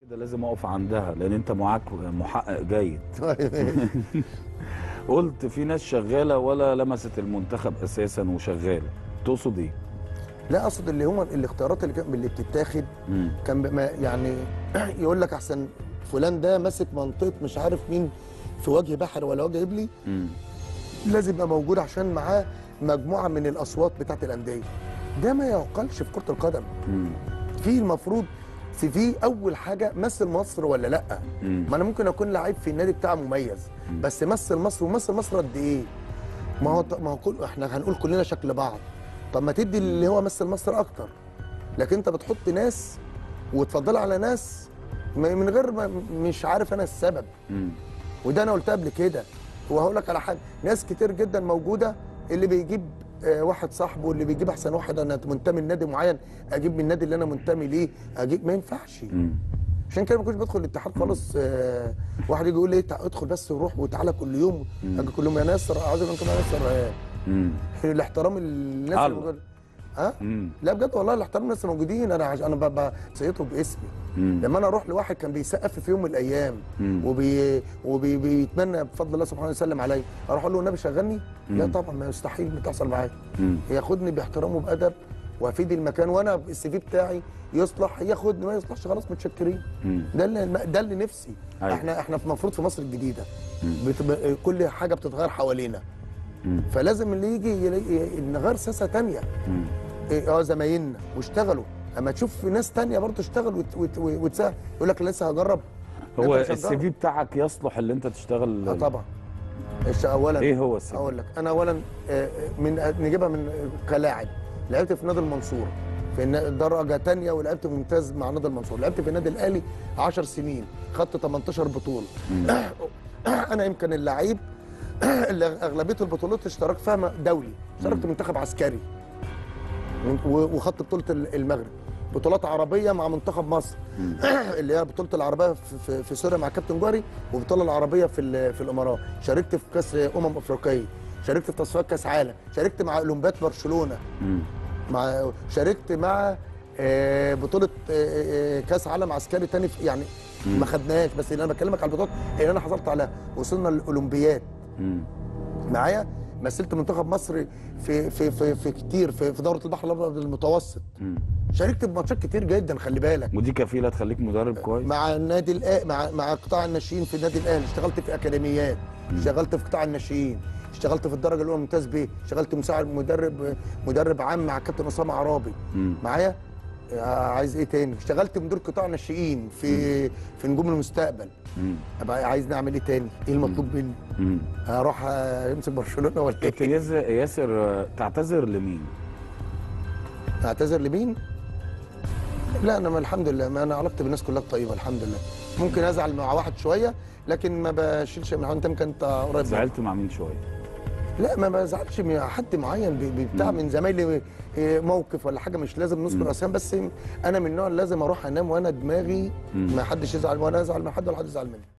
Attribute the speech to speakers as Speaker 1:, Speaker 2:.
Speaker 1: كده لازم اقف عندها لان انت معاك محقق جيد
Speaker 2: طيب
Speaker 1: قلت في ناس شغاله ولا لمست المنتخب اساسا وشغاله تقصد ايه
Speaker 2: لا اقصد اللي هم الاختيارات اللي كان اللي بتتاخد
Speaker 1: مم.
Speaker 2: كان ب- ما يعني يقول لك احسن فلان ده ماسك منطقه مش عارف مين في وجه بحر ولا وجه ابلي
Speaker 1: مم.
Speaker 2: لازم يبقى موجود عشان معاه مجموعه من الاصوات بتاعت الانديه ده ما يعقلش في كره القدم
Speaker 1: مم.
Speaker 2: في المفروض في في اول حاجه مثل مصر ولا لا
Speaker 1: مم.
Speaker 2: ما انا ممكن اكون لعيب في النادي بتاعي مميز بس مثل مصر ومثل مصر قد ايه ما هو ما هو كل احنا هنقول كلنا شكل بعض طب ما تدي اللي هو مثل مصر اكتر لكن انت بتحط ناس وتفضل على ناس م- من غير ما مش عارف انا السبب
Speaker 1: مم.
Speaker 2: وده انا قلتها قبل كده وهقول لك على حاجه ناس كتير جدا موجوده اللي بيجيب آه، واحد صاحبه اللي بيجيب احسن واحد انا منتمي لنادي معين اجيب من النادي اللي انا منتمي ليه اجيب ما ينفعش
Speaker 1: مم.
Speaker 2: عشان كده ما كنتش بدخل الاتحاد خالص آه واحد يجي يقول لي تع- ادخل بس وروح وتعالى كل يوم اجي كل يوم يا ناصر عايز منكم يا ناصر آه.
Speaker 1: مم.
Speaker 2: الاحترام الناس
Speaker 1: الله.
Speaker 2: اللي موجوده ها
Speaker 1: مم.
Speaker 2: لا بجد والله الاحترام الناس اللي موجودين انا عش... انا ب- بسيطه باسمي
Speaker 1: مم.
Speaker 2: لما انا اروح لواحد كان بيسقف في يوم من الايام
Speaker 1: مم.
Speaker 2: وبي... وبي... بيتمنى بفضل الله سبحانه ويسلم عليا اروح اقول له النبي شغلني لا طبعا ما يستحيل بتحصل معايا
Speaker 1: مم.
Speaker 2: ياخدني باحترام وبادب وافيد المكان وانا السي في بتاعي يصلح ياخدني ما يصلحش خلاص متشكرين
Speaker 1: مم.
Speaker 2: ده اللي ده اللي نفسي
Speaker 1: أيوة.
Speaker 2: احنا احنا المفروض في مصر الجديده بتبقى كل حاجه بتتغير حوالينا
Speaker 1: مم.
Speaker 2: فلازم اللي يجي يلاقي نغير سياسه تانية
Speaker 1: مم.
Speaker 2: إيه، اه زمايلنا واشتغلوا اما تشوف ناس تانية برضه اشتغل وت- وت- وتساعد يقول لك لسه هجرب لا،
Speaker 1: هو
Speaker 2: أنت مش
Speaker 1: السي
Speaker 2: هتجرب.
Speaker 1: في بتاعك يصلح اللي انت تشتغل
Speaker 2: اه طبعا إيش اولا
Speaker 1: ايه هو السي في
Speaker 2: اقول لك انا اولا آه، من نجيبها من كلاعب لعبت في نادي المنصوره في النا- درجه تانية ولعبت ممتاز مع نادي المنصوره لعبت في النادي الاهلي 10 سنين خدت 18 بطوله انا يمكن اللعيب اللي اغلبيه البطولات اشترك فيها دولي اشتركت منتخب عسكري و- وخدت بطوله ال- المغرب بطولات عربيه مع منتخب مصر اللي هي بطوله العربيه في, في, في سوريا مع كابتن جوهري والبطوله العربيه في ال- في الامارات شاركت في كاس امم افريقيه شاركت في تصفيات كاس عالم شاركت مع اولمبياد برشلونه
Speaker 1: مم.
Speaker 2: مع شاركت مع آه، بطوله آه، آه، كاس عالم عسكري تاني في- يعني ما خدناهاش بس اللي انا بكلمك على البطولات اللي انا حصلت عليها وصلنا الاولمبياد
Speaker 1: مم.
Speaker 2: معايا مثلت منتخب مصر في في في, في كتير في, في دوره البحر الابيض المتوسط
Speaker 1: مم.
Speaker 2: شاركت بماتشات كتير جدا خلي بالك
Speaker 1: ودي كفيله تخليك مدرب كويس
Speaker 2: مع النادي الأ... مع مع قطاع الناشئين في النادي الاهلي اشتغلت في اكاديميات اشتغلت في قطاع الناشئين اشتغلت في الدرجه الاولى ممتاز بيه اشتغلت مساعد مدرب مدرب عام مع كابتن اسامه عرابي
Speaker 1: مم.
Speaker 2: معايا آه، عايز ايه تاني اشتغلت مدير قطاع ناشئين في في نجوم المستقبل
Speaker 1: مم.
Speaker 2: ابقى عايز نعمل ايه تاني ايه المطلوب مني
Speaker 1: مم.
Speaker 2: هروح آه، امسك برشلونه ولا
Speaker 1: كابتن
Speaker 2: ايه
Speaker 1: ياسر ياسر آه، تعتذر لمين؟
Speaker 2: اعتذر لمين لا انا ما الحمد لله ما انا علاقتي بالناس كلها طيبه الحمد لله ممكن ازعل مع واحد شويه لكن ما بشيلش من انت يمكن انت قريب مني.
Speaker 1: زعلت مع مين شويه؟
Speaker 2: لا ما بزعلش من حد معين بي- بي- بتاع من زمايلي إيه، موقف ولا حاجه مش لازم نذكر اسامي بس انا من النوع اللي لازم اروح انام وانا دماغي ما حدش يزعل وانا ازعل من حد ولا حد يزعل مني